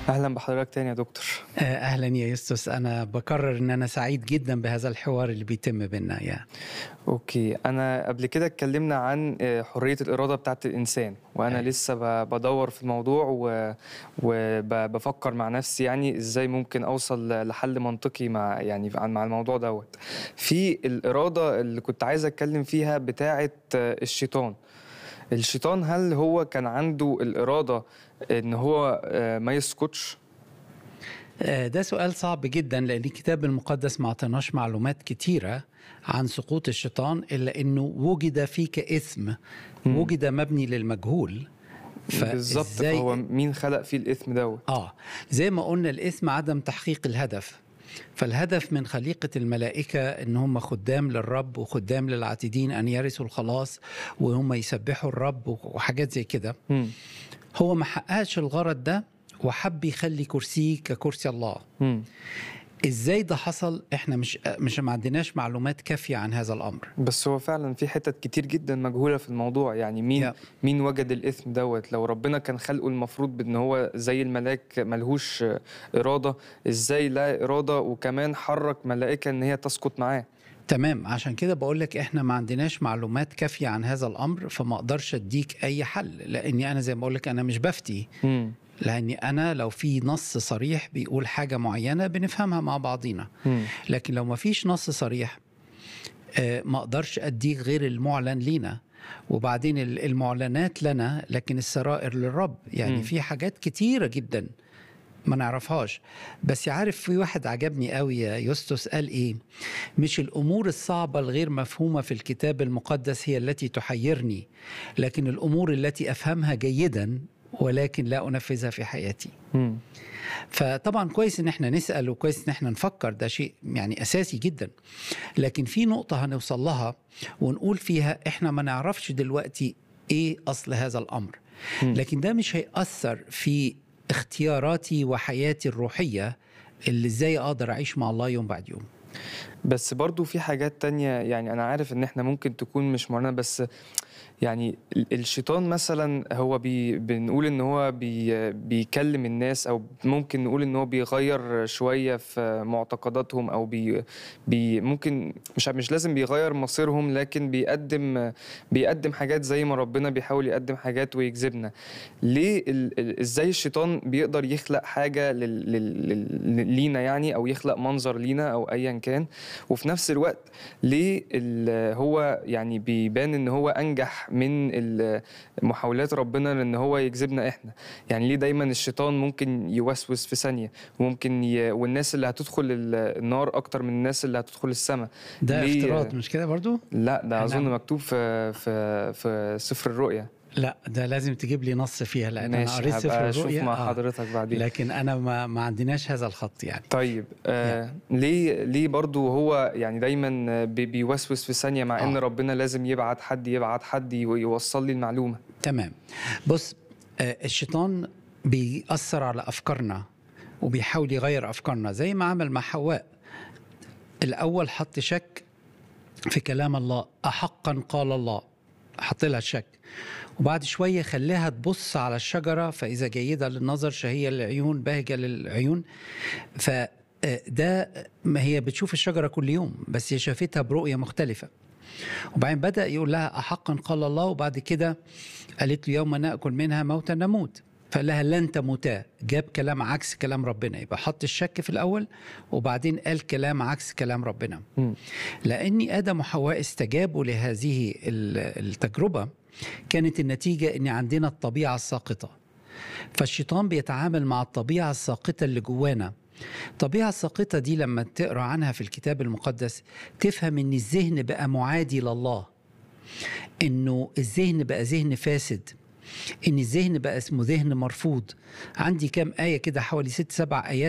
اهلا بحضرتك تاني يا دكتور آه، اهلا يا يوستس انا بكرر ان انا سعيد جدا بهذا الحوار اللي بيتم بينا يا اوكي انا قبل كده اتكلمنا عن آه، حريه الاراده بتاعت الانسان وانا أيوة. لسه ب- بدور في الموضوع وبفكر مع نفسي يعني ازاي ممكن اوصل لحل منطقي مع يعني عن- مع الموضوع دوت في الاراده اللي كنت عايز اتكلم فيها بتاعت آه، الشيطان الشيطان هل هو كان عنده الاراده ان هو آه، ما يسكتش آه، ده سؤال صعب جدا لان الكتاب المقدس ما اعطيناش معلومات كتيره عن سقوط الشيطان الا انه وجد فيك اثم مم. وجد مبني للمجهول بالظبط فإزاي- هو مين خلق فيه الاثم دوت اه زي ما قلنا الاثم عدم تحقيق الهدف فالهدف من خليقة الملائكة ان هم خدام للرب وخدام للعاتدين ان يرثوا الخلاص وهم يسبحوا الرب وحاجات زي كده مم. هو ما حققش الغرض ده وحب يخلي كرسيه ككرسي الله مم. ازاي ده حصل احنا مش مش ما عندناش معلومات كافيه عن هذا الامر بس هو فعلا في حتت كتير جدا مجهوله في الموضوع يعني مين يا. مين وجد الاثم دوت لو ربنا كان خلقه المفروض بان هو زي الملاك ملهوش اراده ازاي لا اراده وكمان حرك ملائكه ان هي تسقط معاه تمام عشان كده بقول لك احنا ما عندناش معلومات كافيه عن هذا الامر فما اقدرش اديك اي حل لاني انا زي ما بقول لك انا مش بفتي مم. لاني انا لو في نص صريح بيقول حاجه معينه بنفهمها مع بعضينا مم. لكن لو ما فيش نص صريح آه، ما اقدرش اديك غير المعلن لينا وبعدين ال- المعلنات لنا لكن السرائر للرب يعني مم. في حاجات كتيره جدا ما نعرفهاش بس عارف في واحد عجبني قوي يا يوستوس قال ايه مش الامور الصعبه الغير مفهومه في الكتاب المقدس هي التي تحيرني لكن الامور التي افهمها جيدا ولكن لا انفذها في حياتي مم. فطبعا كويس ان احنا نسال وكويس ان احنا نفكر ده شيء يعني اساسي جدا لكن في نقطه هنوصل لها ونقول فيها احنا ما نعرفش دلوقتي ايه اصل هذا الامر مم. لكن ده مش هيأثر في اختياراتي وحياتي الروحيه اللي ازاي اقدر اعيش مع الله يوم بعد يوم بس برضو في حاجات تانية يعني أنا عارف إن إحنا ممكن تكون مش مرنة بس يعني ال- الشيطان مثلا هو بي بنقول إن هو بي بيكلم الناس أو ممكن نقول إن هو بيغير شوية في معتقداتهم أو بي بي ممكن مش مش لازم بيغير مصيرهم لكن بيقدم بيقدم حاجات زي ما ربنا بيحاول يقدم حاجات ويجذبنا ليه ال- ال- ازاي الشيطان بيقدر يخلق حاجه لل... لل... لل... لينا يعني او يخلق منظر لينا او ايا كان وفي نفس الوقت ليه ال... هو يعني بيبان ان هو انجح من ال- محاولات ربنا ان هو يجذبنا احنا يعني ليه دايما الشيطان ممكن يوسوس في ثانيه وممكن ي... والناس اللي هتدخل ال- النار اكتر من الناس اللي هتدخل السماء ده ليه- افتراض مش كده برضو لا ده أنا- اظن مكتوب في في في سفر الرؤيا لا ده لازم تجيب لي نص فيها لان انا ماشي قريت سفر هبقى اشوف الرؤيا مع آه. حضرتك بعدين لكن انا ما, ما عندناش هذا الخط يعني طيب آه ليه ليه برضو هو يعني دايما بي بيوسوس في ثانيه مع ان آه. ربنا لازم يبعت حد يبعت حد يوصل لي المعلومه تمام بص آه، الشيطان بيأثر على أفكارنا وبيحاول يغير أفكارنا زي ما عمل مع حواء الأول حط شك في كلام الله أحقا قال الله حط لها الشك وبعد شوية خلاها تبص على الشجرة فإذا جيدة للنظر شهية للعيون باهجة للعيون فده ما هي بتشوف الشجرة كل يوم بس هي شافتها برؤية مختلفة وبعدين بدأ يقول لها أحقا قال الله وبعد كده قالت له يوم نأكل منها موتا نموت فقال لها لن تموتا جاب كلام عكس كلام ربنا يبقى حط الشك في الأول وبعدين قال كلام عكس كلام ربنا مم. لأن آدم وحواء استجابوا لهذه ال- التجربة كانت النتيجة أن عندنا الطبيعة الساقطة فالشيطان بيتعامل مع الطبيعة الساقطة اللي جوانا الطبيعة الساقطة دي لما تقرأ عنها في الكتاب المقدس تفهم أن الذهن بقى معادي لله أنه الذهن بقى ذهن فاسد ان الذهن بقى اسمه ذهن مرفوض عندي كام ايه كده حوالي ست سبع ايات